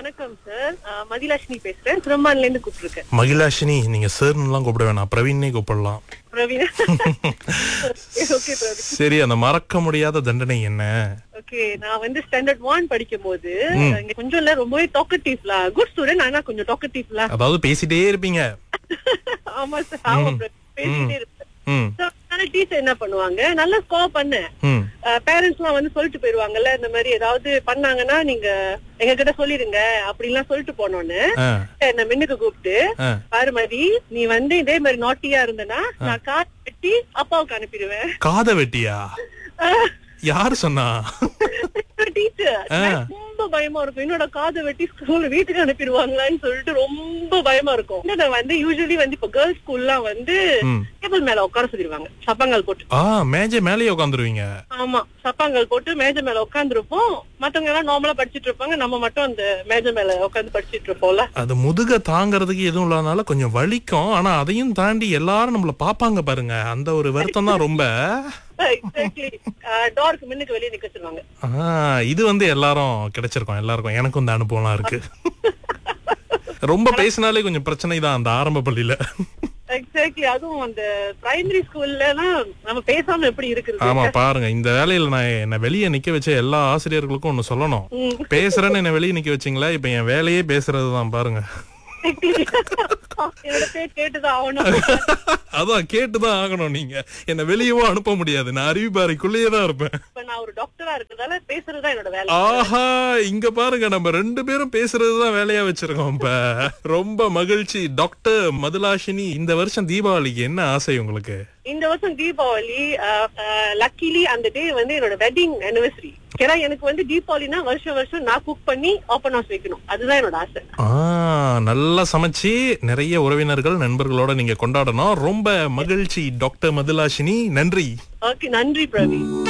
வணக்கம் சார் மதிலட்சுமி பேசுறேன் திரும்பான்ல இருந்து கூப்பிட்டுருக்கேன் மகிழாஷினி நீங்க சார்னுலாம் கூப்பிட வேணாம் பிரவீன்னே கூப்பிடலாம் பிரவீன் ஓகே பிரவீன் சரி அந்த மறக்க முடியாத தண்டனை என்ன ஓகே நான் வந்து ஸ்டாண்டர்ட் ஒன் படிக்கும் போது இங்க கொஞ்சம் இல்ல ரொம்பவே டாக்கட்டிவ்ல குட் ஸ்டூடெண்ட் ஆனா கொஞ்சம் டாக்கட்டிவ்ல அதாவது பேசிட்டே இருப்பீங்க ஆமா சார் ஆமா பிரவீன். பேசிட்டே இருப்பேன் ம் So, அதனால டீச்சர் என்ன பண்ணுவாங்க நல்லா ஸ்கோர் பண்ணேன் ம் பேரண்ட்ஸ் எல்லாம் வந்து சொல்லிட்டு போயிருவாங்கல்ல இந்த மாதிரி ஏதாவது பண்ணாங்கன்னா நீங்க எங்க கிட்ட சொல்லிருங்க அப்படிலாம் சொல்லிட்டு போனோன்னு ஆ என்ன மின்னுக்கு கூப்பிட்டு ஆ பாரு மதி நீ வந்து இதே மாதிரி நாட்டியா இருந்தனா நான் கார் வெட்டி அப்பாவுக்கு அனுப்பிடுவேன் காதை வெட்டியா யாரு சொன்னா டீச்சர் ஆ. ரொம்ப பயமா இருக்கும் என்னோட காதை வெட்டி ஸ்கூல் வீட்டுக்கு அனுப்பிடுவாங்களான்னு சொல்லிட்டு ரொம்ப பயமா இருக்கும் நான் வந்து யூஸ்வலி வந்து இப்ப கேர்ள்ஸ் ஸ்கூல்லாம் வந்து ம். டேபிள் மேல உட்கார சொல்லிடுவாங்க சப்பாங்கால் போட்டு ஆ மேஜை மேலேயே உட்காந்துருவீங்க ஆமா சப்பாங்கால் போட்டு மேஜை மேல உட்காந்துருப்போம் மத்தவங்க எல்லாம் நார்மலா படிச்சிட்டு இருப்பாங்க நம்ம மட்டும் அந்த மேஜை மேல உட்காந்து படிச்சிட்டு இருப்போம்ல அது முதுக தாங்கறதுக்கு எதுவும் இல்லாதனால கொஞ்சம் வலிக்கும் ஆனா அதையும் தாண்டி எல்லாரும் நம்மள பாப்பாங்க பாருங்க அந்த ஒரு வருத்தம் தான் ரொம்ப எக்ஸாக்ட்லி டோருக்கு முன்னுக்கு வெளியே நிக்க வச்சிருவாங்க ஆ இது வந்து எல்லாரும் கிடைச்சிருக்கோம் எல்லாருக்கும் எனக்கும் இந்த அனுபவம்லாம் இருக்கு ரொம்ப பேசினாலே கொஞ்சம் பிரச்சனை தான் அந்த ஆரம்ப பள்ளியில எக்ஸாக்ட்லி அதுவும் அந்த பிரைமரி ஸ்கூல்ல எல்லாம் நம்ம பேசாம எப்படி இருக்குது ஆமா பாருங்க இந்த வேலையில நான் என்ன வெளியே நிக்க வச்ச எல்லா ஆசிரியர்களுக்கும் ஒண்ணு சொல்லணும் பேசுறேன்னு என்ன வெளியே நிக்க வச்சீங்களா இப்ப என் வேலையே பேசுறதுதான் பாருங்க என்னோட பேர் கேட்டுதான் ஆகணும் அதான் கேட்டுதான் ஆகணும் நீங்க என்ன வெளியவும் அனுப்ப முடியாது நான் அறிவிப்பாறைக்குள்ளேயே தான் இருப்பேன் இப்ப நான் ஒரு டாக்டரா இருக்கிறதால பேசுறதுதான் என்னோட வேலை ஆஹா இங்க பாருங்க நம்ம ரெண்டு பேரும் பேசுறதுதான் வேலையா வச்சிருக்கோம் இப்ப ரொம்ப மகிழ்ச்சி டாக்டர் மதுலாஷினி இந்த வருஷம் தீபாவளிக்கு என்ன ஆசை உங்களுக்கு இந்த வருஷம் தீபாவளி லக்கிலி அந்த டே வந்து என்னோட வெட்டிங் anniversary ஏன்னா எனக்கு வந்து தீபாவளினா வருஷம் வருஷம் நான் குக் பண்ணி ஓப்பன் ஹவுஸ் வைக்கணும் அதுதான் என்னோட ஆசை ஆ நல்லா சமைச்சு நிறைய உறவினர்கள் நண்பர்களோட நீங்க கொண்டாடணும் ரொம்ப மகிழ்ச்சி டாக்டர் மதுலாஷினி நன்றி ஓகே நன்றி பிரவீன்